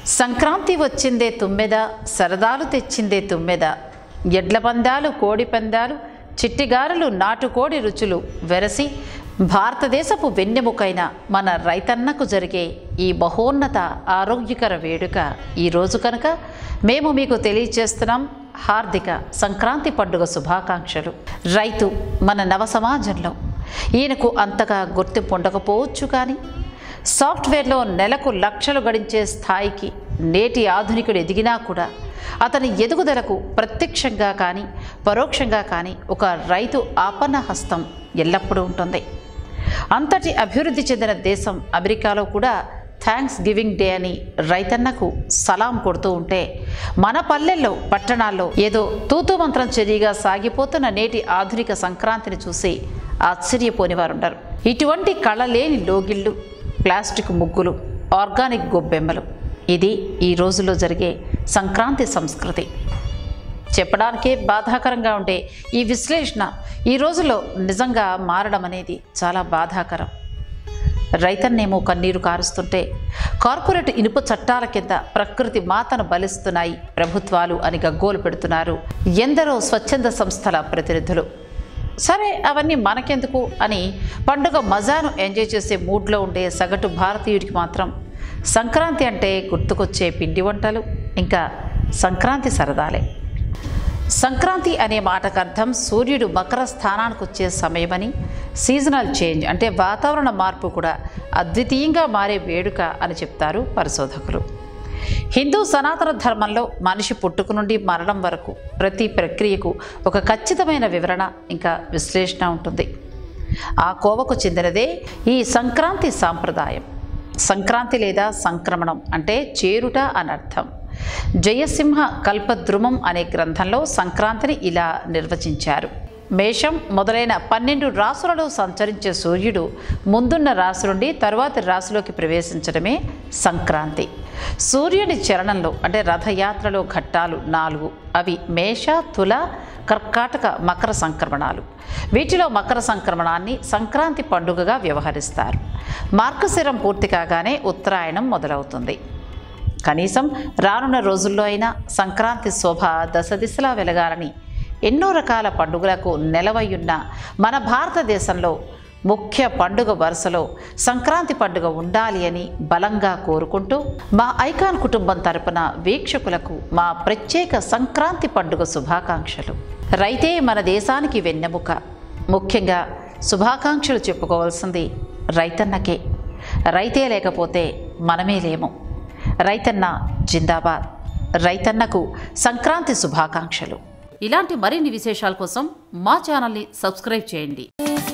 సంక్రాంతి వచ్చిందే తుమ్మెద సరదాలు తెచ్చిందే తుమ్మెద ఎడ్ల పందాలు కోడి పందాలు చిట్టిగారెలు నాటుకోడి రుచులు వెరసి భారతదేశపు వెన్నెముకైన మన రైతన్నకు జరిగే ఈ మహోన్నత ఆరోగ్యకర వేడుక ఈరోజు కనుక మేము మీకు తెలియచేస్తున్నాం హార్దిక సంక్రాంతి పండుగ శుభాకాంక్షలు రైతు మన నవ సమాజంలో ఈయనకు అంతగా గుర్తింపు ఉండకపోవచ్చు కానీ సాఫ్ట్వేర్లో నెలకు లక్షలు గడించే స్థాయికి నేటి ఆధునికుడు ఎదిగినా కూడా అతని ఎదుగుదలకు ప్రత్యక్షంగా కానీ పరోక్షంగా కానీ ఒక రైతు ఆపన్న హస్తం ఎల్లప్పుడూ ఉంటుంది అంతటి అభివృద్ధి చెందిన దేశం అమెరికాలో కూడా థ్యాంక్స్ గివింగ్ డే అని రైతన్నకు సలాం కొడుతూ ఉంటే మన పల్లెల్లో పట్టణాల్లో ఏదో తూతూ మంత్రం చర్యగా సాగిపోతున్న నేటి ఆధునిక సంక్రాంతిని చూసి ఆశ్చర్యపోని వారుండరు ఇటువంటి కళలేని లోగిళ్ళు ప్లాస్టిక్ ముగ్గులు ఆర్గానిక్ గొబ్బెమ్మలు ఇది ఈ రోజుల్లో జరిగే సంక్రాంతి సంస్కృతి చెప్పడానికే బాధాకరంగా ఉండే ఈ విశ్లేషణ ఈ రోజుల్లో నిజంగా మారడం అనేది చాలా బాధాకరం రైతన్నేమో కన్నీరు కారుస్తుంటే కార్పొరేట్ ఇనుప చట్టాల కింద ప్రకృతి మాతను బలిస్తున్నాయి ప్రభుత్వాలు అని గగ్గోలు పెడుతున్నారు ఎందరో స్వచ్ఛంద సంస్థల ప్రతినిధులు సరే అవన్నీ మనకెందుకు అని పండుగ మజాను ఎంజాయ్ చేసే మూడ్లో ఉండే సగటు భారతీయుడికి మాత్రం సంక్రాంతి అంటే గుర్తుకొచ్చే పిండి వంటలు ఇంకా సంక్రాంతి సరదాలే సంక్రాంతి అనే మాటకు అర్థం సూర్యుడు మకర స్థానానికి వచ్చే సమయమని సీజనల్ చేంజ్ అంటే వాతావరణ మార్పు కూడా అద్వితీయంగా మారే వేడుక అని చెప్తారు పరిశోధకులు హిందూ సనాతన ధర్మంలో మనిషి పుట్టుక నుండి మరణం వరకు ప్రతి ప్రక్రియకు ఒక ఖచ్చితమైన వివరణ ఇంకా విశ్లేషణ ఉంటుంది ఆ కోవకు చెందినదే ఈ సంక్రాంతి సాంప్రదాయం సంక్రాంతి లేదా సంక్రమణం అంటే చేరుట అని అర్థం జయసింహ కల్పద్రుమం అనే గ్రంథంలో సంక్రాంతిని ఇలా నిర్వచించారు మేషం మొదలైన పన్నెండు రాసులలో సంచరించే సూర్యుడు ముందున్న రాశి నుండి తరువాతి రాశిలోకి ప్రవేశించడమే సంక్రాంతి సూర్యుని చరణంలో అంటే రథయాత్రలో ఘట్టాలు నాలుగు అవి మేష తుల కర్కాటక మకర సంక్రమణాలు వీటిలో మకర సంక్రమణాన్ని సంక్రాంతి పండుగగా వ్యవహరిస్తారు మార్గశిరం పూర్తి కాగానే ఉత్తరాయణం మొదలవుతుంది కనీసం రానున్న రోజుల్లో అయినా సంక్రాంతి శోభ దశ దిశలా వెలగాలని ఎన్నో రకాల పండుగలకు నెలవయ్యున్న మన భారతదేశంలో ముఖ్య పండుగ వరుసలో సంక్రాంతి పండుగ ఉండాలి అని బలంగా కోరుకుంటూ మా ఐకాన్ కుటుంబం తరపున వీక్షకులకు మా ప్రత్యేక సంక్రాంతి పండుగ శుభాకాంక్షలు రైతే మన దేశానికి వెన్నెముక ముఖ్యంగా శుభాకాంక్షలు చెప్పుకోవాల్సింది రైతన్నకే రైతే లేకపోతే మనమే లేము రైతన్న జిందాబాద్ రైతన్నకు సంక్రాంతి శుభాకాంక్షలు ఇలాంటి మరిన్ని విశేషాల కోసం మా ఛానల్ని సబ్స్క్రైబ్ చేయండి